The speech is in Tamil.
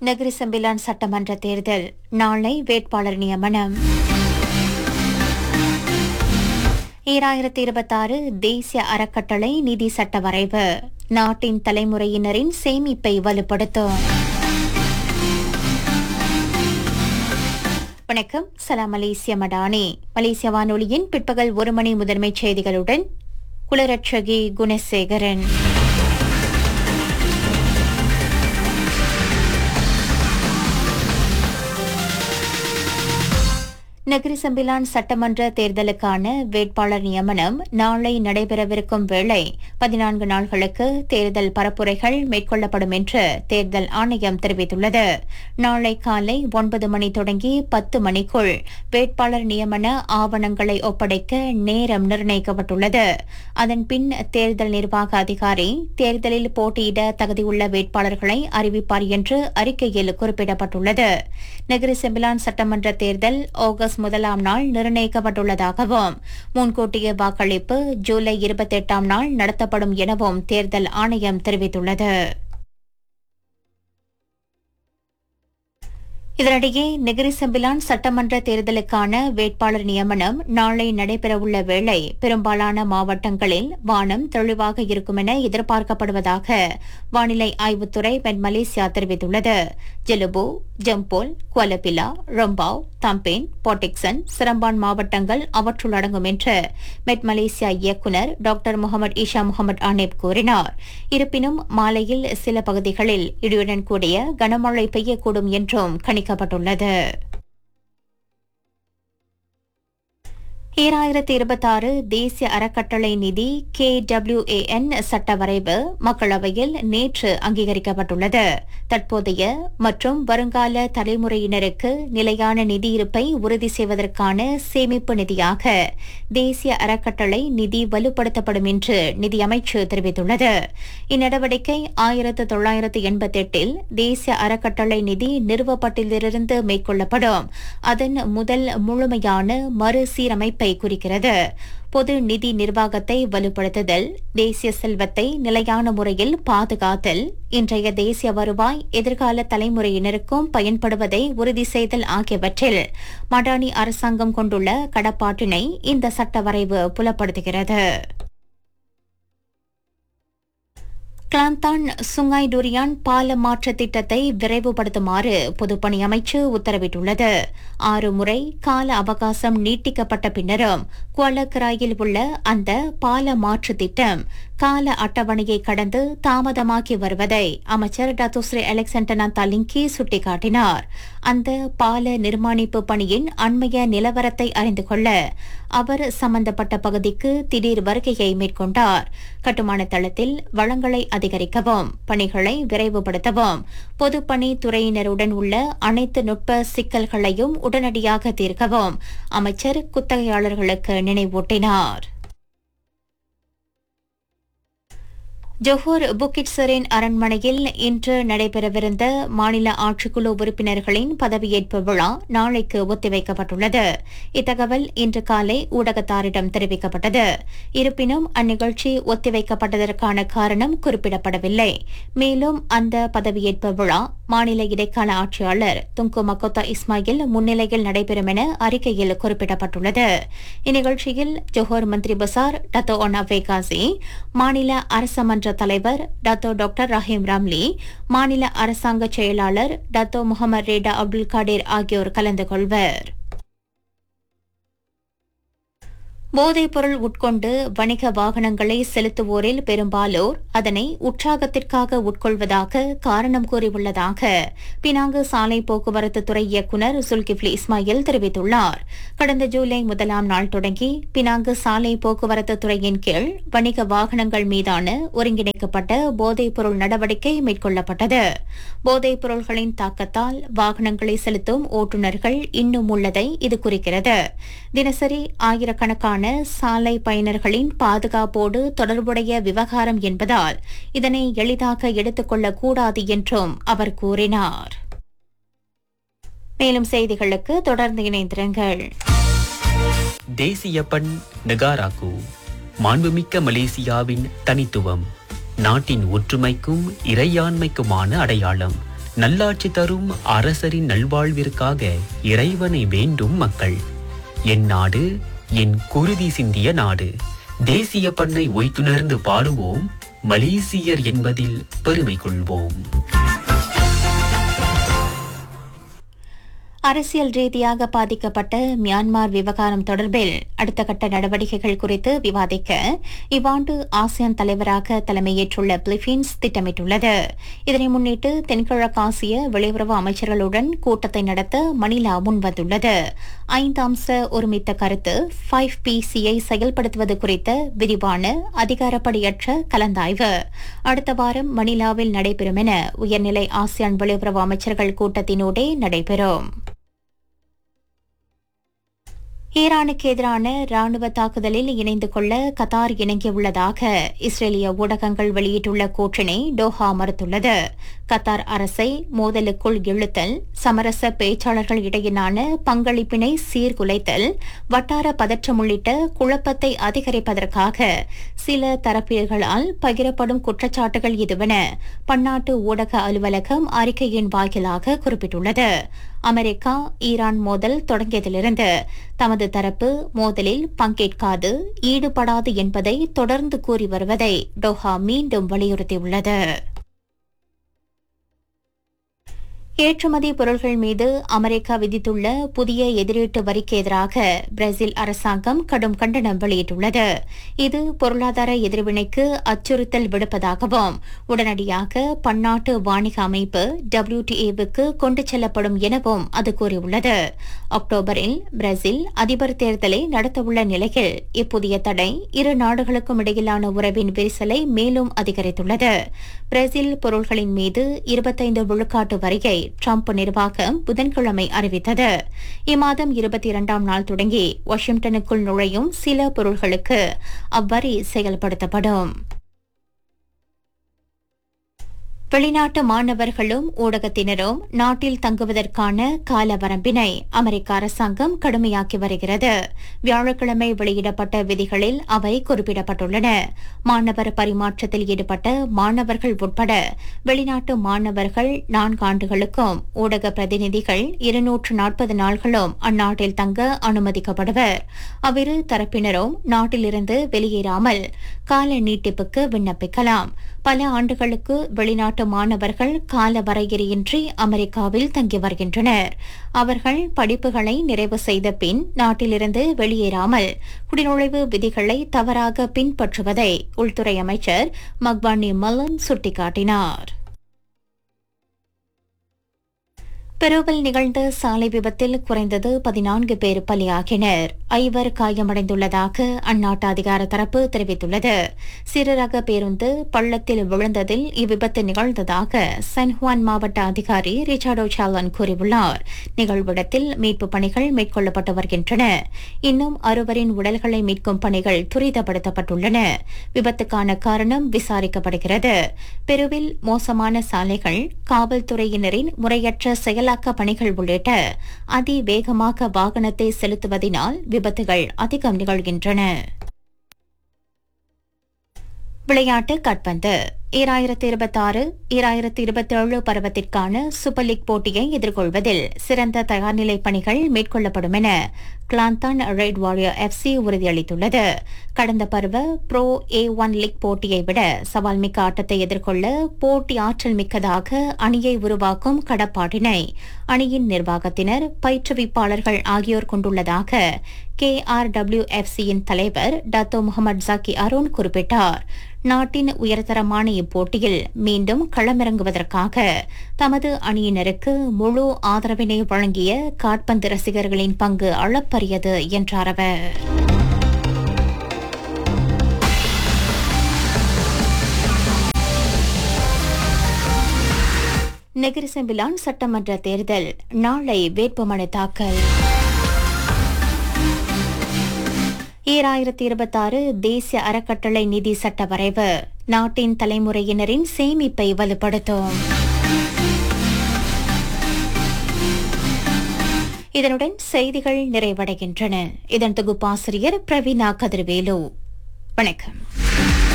நகரி செம்பிலான் சட்டமன்ற தேர்தல் நாளை வேட்பாளர் நியமனம் ஈராயிரத்தி இருபத்தாறு தேசிய அறக்கட்டளை நிதி சட்ட வரைவு நாட்டின் தலைமுறையினரின் சேமிப்பை வலுப்படுத்தும் வணக்கம் சலாம் மலேசிய மடானி மலேசிய வானொலியின் பிற்பகல் ஒரு மணி முதன்மைச் செய்திகளுடன் குலரட்சகி குணசேகரன் நகரி சம்பிலான் சட்டமன்ற தேர்தலுக்கான வேட்பாளர் நியமனம் நாளை நடைபெறவிருக்கும் வேளை பதினான்கு நாள்களுக்கு தேர்தல் பரப்புரைகள் மேற்கொள்ளப்படும் என்று தேர்தல் ஆணையம் தெரிவித்துள்ளது நாளை காலை ஒன்பது மணி தொடங்கி பத்து மணிக்குள் வேட்பாளர் நியமன ஆவணங்களை ஒப்படைக்க நேரம் நிர்ணயிக்கப்பட்டுள்ளது அதன் பின் தேர்தல் நிர்வாக அதிகாரி தேர்தலில் போட்டியிட தகுதியுள்ள வேட்பாளர்களை அறிவிப்பார் என்று அறிக்கையில் குறிப்பிடப்பட்டுள்ளது நகரி செம்பிலான் சட்டமன்ற தேர்தல் ஆகஸ்ட் முதலாம் நாள் நிர்ணயிக்கப்பட்டுள்ளதாகவும் முன்கூட்டிய வாக்களிப்பு ஜூலை இருபத்தெட்டாம் நாள் நடத்தப்படும் எனவும் தேர்தல் ஆணையம் தெரிவித்துள்ளது இதனிடையே நெகிரி செம்பிலான் சட்டமன்ற தேர்தலுக்கான வேட்பாளர் நியமனம் நாளை நடைபெறவுள்ள வேளை பெரும்பாலான மாவட்டங்களில் வானம் தெளிவாக இருக்கும் என எதிர்பார்க்கப்படுவதாக வானிலை ஆய்வுத்துறை மெட் மலேசியா தெரிவித்துள்ளது Jelebu Jempol Kuala Pilah Rembau Tampin Port Dickson Seremban மாவட்டங்கள் அவற்றுள் அடங்கும் என்று மெட் மலேசியா இயக்குநர் டாக்டர் முகமது ஈஷா முகமது ஆனேப் கூறினார் இருப்பினும் மாலையில் சில பகுதிகளில் இடியுடன் கூடிய கனமழை பெய்யக்கூடும் என்றும் கணிக்கப்பட்டுள்ளது ஈராயிரத்தி இருபத்தாறு தேசிய அறக்கட்டளை நிதி கே டபிள்யூஏஎன் சட்ட வரைவு மக்களவையில் நேற்று அங்கீகரிக்கப்பட்டுள்ளது தற்போதைய மற்றும் வருங்கால தலைமுறையினருக்கு நிலையான நிதி இருப்பை உறுதி செய்வதற்கான சேமிப்பு நிதியாக தேசிய அறக்கட்டளை நிதி வலுப்படுத்தப்படும் என்று நிதியமைச்சு தெரிவித்துள்ளது இந்நடவடிக்கை ஆயிரத்து தொள்ளாயிரத்து எண்பத்தி எட்டில் தேசிய அறக்கட்டளை நிதி நிறுவப்பட்டிலிருந்து மேற்கொள்ளப்படும் அதன் முதல் முழுமையான மறுசீரமைப்பு அமைப்பை குறிக்கிறது பொது நிதி நிர்வாகத்தை வலுப்படுத்துதல் தேசிய செல்வத்தை நிலையான முறையில் பாதுகாத்தல் இன்றைய தேசிய வருவாய் எதிர்கால தலைமுறையினருக்கும் பயன்படுவதை உறுதி செய்தல் ஆகியவற்றில் மடானி அரசாங்கம் கொண்டுள்ள கடப்பாட்டினை இந்த சட்ட வரைவு புலப்படுத்துகிறது கிளாந்தான் சுங்காய் டுரியான் பால மாற்ற திட்டத்தை விரைவுபடுத்துமாறு பொதுப்பணி அமைச்சு உத்தரவிட்டுள்ளது ஆறு முறை கால அவகாசம் நீட்டிக்கப்பட்ட பின்னரும் குவலக்கராயில் உள்ள அந்த பால மாற்று திட்டம் கால அட்டவணையை கடந்து தாமதமாக்கி வருவதை அமைச்சர் டத்துஸ்ரீ அலெக்சாண்டனா தலிங்கி சுட்டிக்காட்டினார் அந்த பால நிர்மாணிப்பு பணியின் அண்மைய நிலவரத்தை அறிந்து கொள்ள அவர் சம்பந்தப்பட்ட பகுதிக்கு திடீர் வருகையை மேற்கொண்டார் கட்டுமான தளத்தில் வளங்களை அதிகரிக்கவும் பணிகளை விரைவுபடுத்தவும் பொதுப்பணி துறையினருடன் உள்ள அனைத்து நுட்ப சிக்கல்களையும் உடனடியாக தீர்க்கவும் அமைச்சர் குத்தகையாளர்களுக்கு நினைவூட்டினார் ஜொஹூர் புக்கிட் சரேன் அரண்மனையில் இன்று நடைபெறவிருந்த மாநில ஆட்சிக்குழு உறுப்பினர்களின் பதவியேற்பு விழா நாளைக்கு ஒத்திவைக்கப்பட்டுள்ளது இத்தகவல் இன்று காலை ஊடகத்தாரிடம் தெரிவிக்கப்பட்டது இருப்பினும் அந்நிகழ்ச்சி ஒத்திவைக்கப்பட்டதற்கான காரணம் குறிப்பிடப்படவில்லை மேலும் அந்த பதவியேற்பு விழா மாநில இடைக்கால ஆட்சியாளர் துங்கு மக்கோத்தா இஸ்மாயில் முன்னிலையில் நடைபெறும் என அறிக்கையில் குறிப்பிடப்பட்டுள்ளது இந்நிகழ்ச்சியில் ஜொஹோர் மந்திரி பசார் டத்தோ ஒனா வேகாசி மாநில அரசமன்ற தலைவர் டத்தோ டாக்டர் ரஹீம் ராம்லி மாநில அரசாங்க செயலாளர் Dato Mohamad Reda Abdul Kadir ஆகியோர் கலந்து கொள்வர் போதைப்பொருள் உட்கொண்டு வணிக வாகனங்களை செலுத்துவோரில் பெரும்பாலோர் அதனை உற்சாகத்திற்காக உட்கொள்வதாக காரணம் கூறியுள்ளதாக பினாங்கு சாலை போக்குவரத்து துறை இயக்குநர் சுல்கிப்லி இஸ்மாயில் தெரிவித்துள்ளார் கடந்த ஜூலை முதலாம் நாள் தொடங்கி பினாங்கு சாலை போக்குவரத்து துறையின் கீழ் வணிக வாகனங்கள் மீதான ஒருங்கிணைக்கப்பட்ட போதைப்பொருள் நடவடிக்கை மேற்கொள்ளப்பட்டது போதைப் பொருள்களின் தாக்கத்தால் வாகனங்களை செலுத்தும் ஓட்டுநர்கள் இன்னும் உள்ளதை இது குறிக்கிறது தினசரி ஆயிரக்கணக்கான சாலை பயணர்களின் பாதுகாப்போடு தொடர்புடைய விவகாரம் என்பதால் இதனை எளிதாக எடுத்துக்கொள்ளக் கூடாது என்றும் அவர் கூறினார் மேலும் செய்திகளுக்கு தொடர்ந்து இணைந்திருங்கள் தேசிய பண் நெகாராக்கு மாண்புமிக்க மலேசியாவின் தனித்துவம் நாட்டின் ஒற்றுமைக்கும் இறையாண்மைக்குமான அடையாளம் நல்லாட்சி தரும் அரசரின் நல்வாழ்விற்காக இறைவனை வேண்டும் மக்கள் என் நாடு என் குருதி சிந்திய நாடு தேசிய பண்ணை ஒய்த்துணர்ந்து பாடுவோம் மலேசியர் என்பதில் பெருமை கொள்வோம் அரசியல் ரீதியாக பாதிக்கப்பட்ட மியான்மர் விவகாரம் தொடர்பில் அடுத்த கட்ட நடவடிக்கைகள் குறித்து விவாதிக்க இவ்வாண்டு ஆசியான் தலைவராக தலைமையேற்றுள்ள பிலிப்பீன்ஸ் திட்டமிட்டுள்ளது இதனை முன்னிட்டு தென்கிழக்காசிய வெளியுறவு அமைச்சர்களுடன் கூட்டத்தை நடத்த மணிலா முன்வந்துள்ளது ஐந்து அம்ச ஒருமித்த கருத்து ஃபைவ் பிசியை செயல்படுத்துவது குறித்த விரிவான அதிகாரப்படியற்ற கலந்தாய்வு அடுத்த வாரம் மணிலாவில் நடைபெறும் என உயர்நிலை ஆசியான் வெளியுறவு அமைச்சர்கள் கூட்டத்தினூடே நடைபெறும் ஈரானுக்கு எதிரான ராணுவ தாக்குதலில் இணைந்து கொள்ள கத்தார் இணங்கியுள்ளதாக இஸ்ரேலிய ஊடகங்கள் வெளியிட்டுள்ள கூற்றினை டோஹா மறுத்துள்ளது கத்தார் அரசை மோதலுக்குள் இழுத்தல் சமரச பேச்சாளர்கள் இடையிலான பங்களிப்பினை சீர்குலைத்தல் வட்டார பதற்றம் உள்ளிட்ட குழப்பத்தை அதிகரிப்பதற்காக சில தரப்பினர்களால் பகிரப்படும் குற்றச்சாட்டுகள் இதுவென பன்னாட்டு ஊடக அலுவலகம் அறிக்கையின் வாயிலாக குறிப்பிட்டுள்ளது அமெரிக்கா ஈரான் மோதல் தொடங்கியதிலிருந்து தமது தரப்பு மோதலில் பங்கேற்காது ஈடுபடாது என்பதை தொடர்ந்து கூறி வருவதை டோஹா மீண்டும் வலியுறுத்தியுள்ளது ஏற்றுமதி பொருட்கள் மீது அமெரிக்கா விதித்துள்ள புதிய எதிரீட்டு வரிக்கு எதிராக பிரேசில் அரசாங்கம் கடும் கண்டனம் வெளியிட்டுள்ளது இது பொருளாதார எதிர்வினைக்கு அச்சுறுத்தல் விடுப்பதாகவும் உடனடியாக பன்னாட்டு வாணிக அமைப்பு டபிள்யூடிஏவுக்கு கொண்டு செல்லப்படும் எனவும் அது கூறியுள்ளது அக்டோபரில் பிரேசில் அதிபர் தேர்தலை நடத்தவுள்ள நிலையில் இப்புதிய தடை இரு நாடுகளுக்கும் இடையிலான உறவின் விரிசலை மேலும் அதிகரித்துள்ளது பிரேசில் பொருட்களின் மீது இருபத்தைந்து விழுக்காட்டு வரியை ட்ரம்ப் நிர்வாகம் புதன்கிழமை அறிவித்தது இம்மாதம் இருபத்தி இரண்டாம் நாள் தொடங்கி வாஷிங்டனுக்குள் நுழையும் சில பொருட்களுக்கு அவ்வரி செயல்படுத்தப்படும் வெளிநாட்டு மாணவர்களும் ஊடகத்தினரும் நாட்டில் தங்குவதற்கான கால வரம்பினை அமெரிக்க அரசாங்கம் கடுமையாக்கி வருகிறது வியாழக்கிழமை வெளியிடப்பட்ட விதிகளில் அவை குறிப்பிடப்பட்டுள்ளன மாணவர் பரிமாற்றத்தில் ஈடுபட்ட மாணவர்கள் உட்பட வெளிநாட்டு மாணவர்கள் நான்கு ஆண்டுகளுக்கும் ஊடக பிரதிநிதிகள் இருநூற்று நாற்பது நாள்களும் அந்நாட்டில் தங்க அனுமதிக்கப்படுவர் அவ்விரு தரப்பினரும் நாட்டிலிருந்து வெளியேறாமல் கால நீட்டிப்புக்கு விண்ணப்பிக்கலாம் பல ஆண்டுகளுக்கு வெளிநாட்டு மாணவர்கள் கால வரையறையின்றி அமெரிக்காவில் தங்கி வருகின்றனர் அவர்கள் படிப்புகளை நிறைவு செய்த பின் நாட்டிலிருந்து வெளியேறாமல் குடிநுழைவு விதிகளை தவறாக பின்பற்றுவதை உள்துறை அமைச்சர் மக்வானி மல்லன் சுட்டிக்காட்டினார் பெருவில் நிகழ்ந்த சாலை விபத்தில் குறைந்தது பதினான்கு பேர் பலியாகினர் ஐவர் காயமடைந்துள்ளதாக அந்நாட்டு அதிகார தரப்பு தெரிவித்துள்ளது சிறு ரக பேருந்து பள்ளத்தில் விழுந்ததில் இவ்விபத்து நிகழ்ந்ததாக சன்ஹுவான் மாவட்ட அதிகாரி ரிச்சார்டோ சாலன் கூறியுள்ளார் நிகழ்விடத்தில் மீட்பு பணிகள் மேற்கொள்ளப்பட்டு வருகின்றன இன்னும் அறுவரின் உடல்களை மீட்கும் பணிகள் துரிதப்படுத்தப்பட்டுள்ளன விபத்துக்கான காரணம் விசாரிக்கப்படுகிறது பெருவில் மோசமான சாலைகள் காவல்துறையினரின் முறையற்ற செயலாக்க பணிகள் உள்ளிட்ட அதிவேகமாக வாகனத்தை செலுத்துவதினால் விபத்துகள் அதிகம் நிகழ்கின்றன விளையாட்டு காட்பந்து ஈராயிரத்தி இருபத்தாறு ஈராயிரத்தி இருபத்தேழு பருவத்திற்கான சூப்பர் லீக் போட்டியை எதிர்கொள்வதில் சிறந்த தயார்நிலை பணிகள் மேற்கொள்ளப்படும் என கிளாந்தான் ரெட் வாரியர் எஃப்சி உறுதியளித்துள்ளது கடந்த பருவ ப்ரோ ஏ ஒன் லீக் போட்டியை விட சவால் மிக்க ஆட்டத்தை எதிர்கொள்ள போட்டி ஆற்றல் மிக்கதாக அணியை உருவாக்கும் கடப்பாட்டினை அணியின் நிர்வாகத்தினர் பயிற்றுவிப்பாளர்கள் ஆகியோர் கொண்டுள்ளதாக கே ஆர் டபிள்யூ எஃப்சியின் தலைவர் டத்தோ முகமது ஜாக்கி அருண் குறிப்பிட்டார் நாட்டின் உயர்தரமான இப்போட்டியில் மீண்டும் களமிறங்குவதற்காக தமது அணியினருக்கு முழு ஆதரவினை வழங்கிய காட்பந்து ரசிகர்களின் பங்கு அளப்பரியது என்றார் அவர் நெகிரிசம்பிலான் சட்டமன்ற தேர்தல் நாளை வேட்புமனு தாக்கல் ஈராயிரத்தி இருபத்தாறு தேசிய அறக்கட்டளை நிதி சட்ட வரைவு நாட்டின் தலைமுறையினரின் சேமிப்பை வலுப்படுத்தும் இதனுடன் செய்திகள் நிறைவடைகின்றன இதன் தொகுப்பாசிரியர் பிரவீனா கதிர்வேலு வணக்கம்